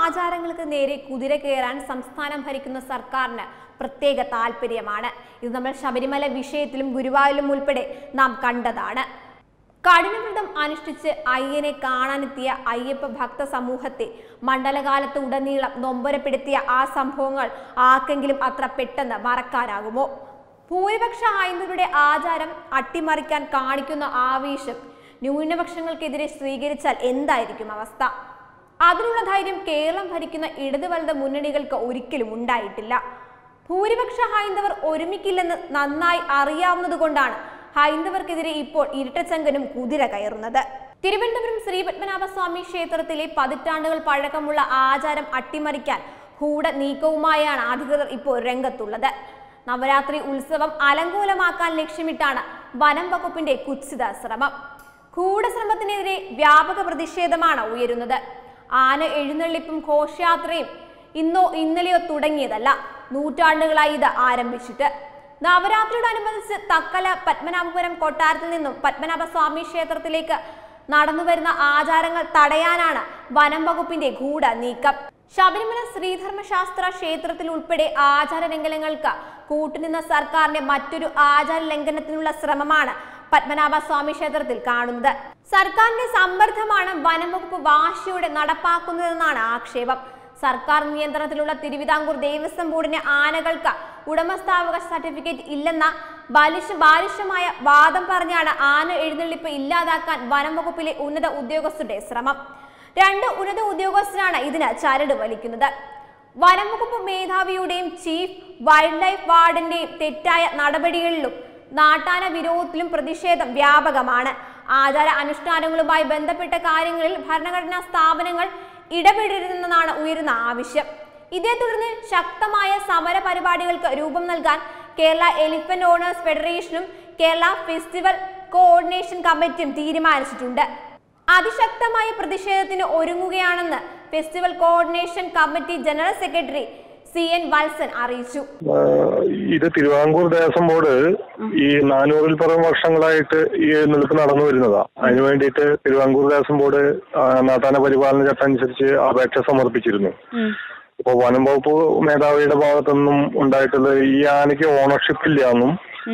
ആചാരങ്ങൾക്ക് നേരെ കുതിര കയറാൻ സംസ്ഥാനം ഭരിക്കുന്ന സർക്കാരിന് പ്രത്യേക താല്പര്യമാണ് ഇത് നമ്മൾ ശബരിമല വിഷയത്തിലും ഗുരുവായൂരിലും ഉൾപ്പെടെ നാം കണ്ടതാണ് കഠിനവ്രതം അനുഷ്ഠിച്ച് അയ്യനെ കാണാനെത്തിയ അയ്യപ്പ ഭക്ത സമൂഹത്തെ മണ്ഡലകാലത്ത് ഉടനീളം നൊമ്പരപ്പെടുത്തിയ ആ സംഭവങ്ങൾ ആർക്കെങ്കിലും അത്ര പെട്ടെന്ന് മറക്കാനാകുമോ ഭൂരിപക്ഷ ഹൈന്ദവരുടെ ആചാരം അട്ടിമറിക്കാൻ കാണിക്കുന്ന ആവേശം ന്യൂനപക്ഷങ്ങൾക്കെതിരെ സ്വീകരിച്ചാൽ എന്തായിരിക്കും അവസ്ഥ അതിനുള്ള ധൈര്യം കേരളം ഭരിക്കുന്ന ഇടതു വലത് മുന്നണികൾക്ക് ഒരിക്കലും ഉണ്ടായിട്ടില്ല ഭൂരിപക്ഷ ഹൈന്ദവർ ഒരുമിക്കില്ലെന്ന് നന്നായി അറിയാവുന്നതുകൊണ്ടാണ് ഹൈന്ദവർക്കെതിരെ ഇപ്പോൾ ഇരട്ടച്ചങ്കനും കുതിര കയറുന്നത് തിരുവനന്തപുരം ശ്രീപത്മനാഭസ്വാമി ക്ഷേത്രത്തിലെ പതിറ്റാണ്ടുകൾ പഴക്കമുള്ള ആചാരം അട്ടിമറിക്കാൻ ഗൂഢ നീക്കവുമായാണ് അധികൃതർ ഇപ്പോൾ രംഗത്തുള്ളത് നവരാത്രി ഉത്സവം അലങ്കോലമാക്കാൻ ലക്ഷ്യമിട്ടാണ് വനം വകുപ്പിന്റെ കുത്സിത ശ്രമം ഗൂഢശ്രമത്തിനെതിരെ വ്യാപക പ്രതിഷേധമാണ് ഉയരുന്നത് ആന എഴുന്നള്ളിപ്പും ഘോഷയാത്രയും ഇന്നോ ഇന്നലെയോ തുടങ്ങിയതല്ല നൂറ്റാണ്ടുകളായി ഇത് ആരംഭിച്ചിട്ട് നവരാത്രിയോടനുബന്ധിച്ച് തക്കല പത്മനാഭപുരം കൊട്ടാരത്തിൽ നിന്നും പത്മനാഭ സ്വാമി ക്ഷേത്രത്തിലേക്ക് നടന്നുവരുന്ന ആചാരങ്ങൾ തടയാനാണ് വനം വകുപ്പിന്റെ ഗൂഢ നീക്കം ശബരിമല ശ്രീധർമ്മശാസ്ത്ര ക്ഷേത്രത്തിൽ ഉൾപ്പെടെ ആചാര ലംഘനങ്ങൾക്ക് കൂട്ടുനിന്ന സർക്കാരിന്റെ മറ്റൊരു ആചാര ലംഘനത്തിനുള്ള ശ്രമമാണ് പത്മനാഭ സ്വാമി ക്ഷേത്രത്തിൽ കാണുന്നത് സർക്കാരിന്റെ സമ്മർദ്ദമാണ് വനം വകുപ്പ് വാശിയോടെ നടപ്പാക്കുന്നതെന്നാണ് ആക്ഷേപം സർക്കാർ നിയന്ത്രണത്തിലുള്ള തിരുവിതാംകൂർ ദേവസ്വം ബോർഡിന് ആനകൾക്ക് ഉടമസ്ഥാവകാശ സർട്ടിഫിക്കറ്റ് ഇല്ലെന്ന ബാലിശ ബാലിശമായ വാദം പറഞ്ഞാണ് ആന എഴുന്നള്ളിപ്പ് ഇല്ലാതാക്കാൻ വനം വകുപ്പിലെ ഉന്നത ഉദ്യോഗസ്ഥരുടെ ശ്രമം രണ്ട് ഉന്നത ഉദ്യോഗസ്ഥരാണ് ഇതിന് ചരട് വലിക്കുന്നത് വനം വകുപ്പ് മേധാവിയുടെയും ചീഫ് വൈൽഡ് ലൈഫ് വാർഡന്റെയും തെറ്റായ നടപടികളിലും നാട്ടാന വിരോധത്തിലും പ്രതിഷേധം വ്യാപകമാണ് ആചാര അനുഷ്ഠാനങ്ങളുമായി ബന്ധപ്പെട്ട കാര്യങ്ങളിൽ ഭരണഘടനാ സ്ഥാപനങ്ങൾ ഇടപെടരുതെന്നാണ് ഉയരുന്ന ആവശ്യം ഇതേ തുടർന്ന് ശക്തമായ സമര പരിപാടികൾക്ക് രൂപം നൽകാൻ കേരള എലിഫന്റ് ഓണേഴ്സ് ഫെഡറേഷനും കേരള ഫെസ്റ്റിവൽ കോർഡിനേഷൻ കമ്മിറ്റിയും തീരുമാനിച്ചിട്ടുണ്ട് അതിശക്തമായ പ്രതിഷേധത്തിന് ഒരുങ്ങുകയാണെന്ന് festival coordination committee general secretary C N Valsan അറിയിച്ചു ആഹ് ഇത് തിരുവിതാംകൂർ ദേവസ്വം ബോർഡ് ഈ നാനൂറിൽ പരം വർഷങ്ങളായിട്ട് ഈ എഴുന്നള്ളിപ്പ് നടന്നു വരുന്നതാ അതിനു വേണ്ടിയിട്ട് തിരുവിതാംകൂർ ദേവസ്വം ബോർഡ് ആഹ് നാട്ടാന പരിപാലന ചട്ടം അനുസരിച്ച് അപേക്ഷ സമർപ്പിച്ചിരുന്നു ഇപ്പൊ വനം വകുപ്പ് മേധാവിയുടെ ഭാഗത്തുനിന്നും ഉണ്ടായിട്ടുള്ളത് ഈ ആനയ്ക്ക് ഓണർഷിപ്പ് ഇല്ല എന്നും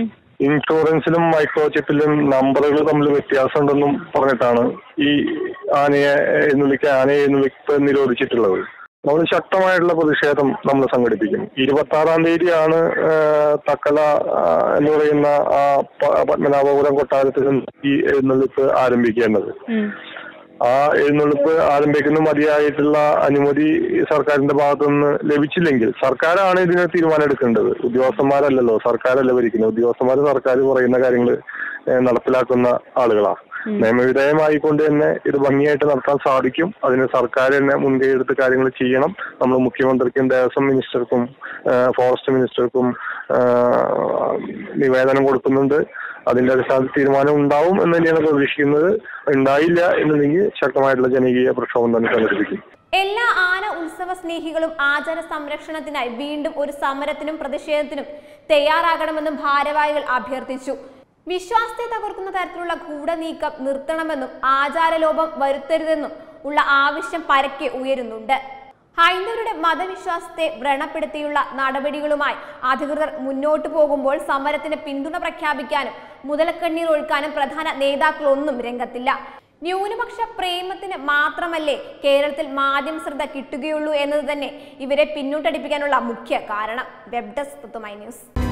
ഇൻഷുറൻസിലും മൈക്രോ ചിപ്പിലും നമ്പറുകൾ തമ്മിൽ വ്യത്യാസമുണ്ടെന്നും പറഞ്ഞിട്ടാണ് ഈ ആനയെ എഴുന്നള്ളിക്ക് ആനയെ എഴുന്നള്ളിപ്പ് നിരോധിച്ചിട്ടുള്ളത് നമ്മൾ ശക്തമായിട്ടുള്ള പ്രതിഷേധം നമ്മൾ സംഘടിപ്പിക്കും ഇരുപത്തി ആറാം തീയതിയാണ് ആഹ് തക്കല ആഹ് എന്ന് പറയുന്ന ആ പ- പത്മനാഭപുരം കൊട്ടാരത്തിൽ ഈ എഴുന്നള്ളിപ്പ് ആരംഭിക്കേണ്ടത് ആ എഴുന്നള്ളിപ്പ് ആരംഭിക്കുന്ന മതിയായിട്ടുള്ള അനുമതി സർക്കാരിന്റെ ഭാഗത്തുനിന്ന് ലഭിച്ചില്ലെങ്കിൽ സർക്കാരാണ് ഇതിന് തീരുമാനം എടുക്കേണ്ടത് ഉദ്യോഗസ്ഥന്മാരല്ലല്ലോ സർക്കാരല്ല ഭരിക്കുന്നത് ഉദ്യോഗസ്ഥന്മാർ സർക്കാർ പറയുന്ന കാര്യങ്ങൾ നടപ്പിലാക്കുന്ന ആളുകളാ നിയമവിധേയമായിക്കൊണ്ട് തന്നെ ഇത് ഭംഗിയായിട്ട് നടത്താൻ സാധിക്കും അതിന് സർക്കാർ തന്നെ മുൻകൈ എടുത്ത് കാര്യങ്ങൾ ചെയ്യണം നമ്മൾ മുഖ്യമന്ത്രിക്കും ദേവസ്വം മിനിസ്റ്റർക്കും ഫോറസ്റ്റ് മിനിസ്റ്റർക്കും ആ, നിവേദനം കൊടുക്കുന്നുണ്ട് അതിന്റെ അടിസ്ഥാനത്തിൽ തീരുമാനം ഉണ്ടാവും എന്ന് തന്നെയാണ് പ്രതീക്ഷിക്കുന്നത് ഉണ്ടായില്ല എന്നുണ്ടെങ്കിൽ ശക്തമായിട്ടുള്ള ജനകീയ പ്രക്ഷോഭം തന്നെ സംഘടിപ്പിക്കും എല്ലാ ആന ഉത്സവ സ്നേഹികളും ആചാര സംരക്ഷണത്തിനായി വീണ്ടും ഒരു സമരത്തിനും പ്രതിഷേധത്തിനും തയ്യാറാകണമെന്നും ഭാരവാഹികൾ അഭ്യർത്ഥിച്ചു വിശ്വാസത്തെ തകർക്കുന്ന തരത്തിലുള്ള ഗൂഢനീക്കം നിർത്തണമെന്നും ആചാരലോപം വരുത്തരുതെന്നും ഉള്ള ആവശ്യം പരക്കെ ഉയരുന്നുണ്ട് ഹൈന്ദവരുടെ മതവിശ്വാസത്തെ വ്രണപ്പെടുത്തിയുള്ള നടപടികളുമായി അധികൃതർ മുന്നോട്ടു പോകുമ്പോൾ സമരത്തിന് പിന്തുണ പ്രഖ്യാപിക്കാനും മുതലക്കണ്ണീർ ഒഴുക്കാനും പ്രധാന നേതാക്കളൊന്നും രംഗത്തില്ല ന്യൂനപക്ഷ പ്രേമത്തിന് മാത്രമല്ലേ കേരളത്തിൽ മാധ്യമ ശ്രദ്ധ കിട്ടുകയുള്ളൂ എന്നത് തന്നെ ഇവരെ പിന്നോട്ടടിപ്പിക്കാനുള്ള മുഖ്യ കാരണം വെബ് ഡെസ്ക് തത്തുമൈ ന്യൂസ്